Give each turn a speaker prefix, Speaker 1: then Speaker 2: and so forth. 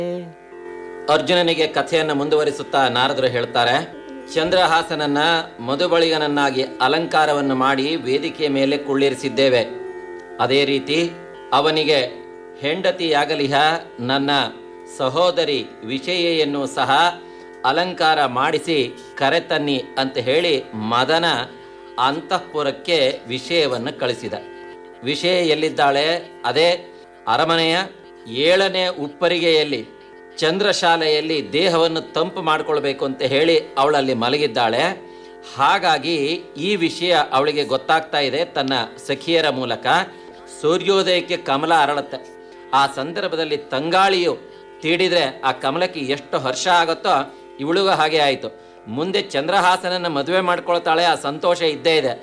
Speaker 1: ಅರ್ಜುನನಿಗೆ ಕಥೆಯನ್ನು ಮುಂದುವರಿಸುತ್ತಾ ನಾರದರು ಹೇಳ್ತಾರೆ ಚಂದ್ರಹಾಸನನ್ನ ಮಧುಬಳಿಗನನ್ನಾಗಿ ಅಲಂಕಾರವನ್ನು ಮಾಡಿ ವೇದಿಕೆಯ ಮೇಲೆ ಕುಳ್ಳಿರಿಸಿದ್ದೇವೆ ಅದೇ ರೀತಿ ಅವನಿಗೆ ಹೆಂಡತಿಯಾಗಲಿಹ ನನ್ನ ಸಹೋದರಿ ವಿಷಯೆಯನ್ನು ಸಹ ಅಲಂಕಾರ ಮಾಡಿಸಿ ಕರೆತನ್ನಿ ಅಂತ ಹೇಳಿ ಮದನ ಅಂತಃಪುರಕ್ಕೆ ವಿಷಯವನ್ನು ಕಳಿಸಿದ ವಿಷಯ ಎಲ್ಲಿದ್ದಾಳೆ ಅದೇ ಅರಮನೆಯ ಏಳನೇ ಉಪ್ಪರಿಗೆಯಲ್ಲಿ ಚಂದ್ರಶಾಲೆಯಲ್ಲಿ ದೇಹವನ್ನು ತಂಪು ಮಾಡಿಕೊಳ್ಬೇಕು ಅಂತ ಹೇಳಿ ಅವಳಲ್ಲಿ ಮಲಗಿದ್ದಾಳೆ ಹಾಗಾಗಿ ಈ ವಿಷಯ ಅವಳಿಗೆ ಗೊತ್ತಾಗ್ತಾ ಇದೆ ತನ್ನ ಸಖಿಯರ ಮೂಲಕ ಸೂರ್ಯೋದಯಕ್ಕೆ ಕಮಲ ಅರಳುತ್ತೆ ಆ ಸಂದರ್ಭದಲ್ಲಿ ತಂಗಾಳಿಯು ತೀಡಿದ್ರೆ ಆ ಕಮಲಕ್ಕೆ ಎಷ್ಟು ಹರ್ಷ ಆಗುತ್ತೋ ಇವಳಿಗೂ ಹಾಗೆ ಆಯಿತು ಮುಂದೆ ಚಂದ್ರಹಾಸನನ್ನ ಮದುವೆ ಮಾಡ್ಕೊಳ್ತಾಳೆ ಆ ಸಂತೋಷ ಇದ್ದೇ ಇದೆ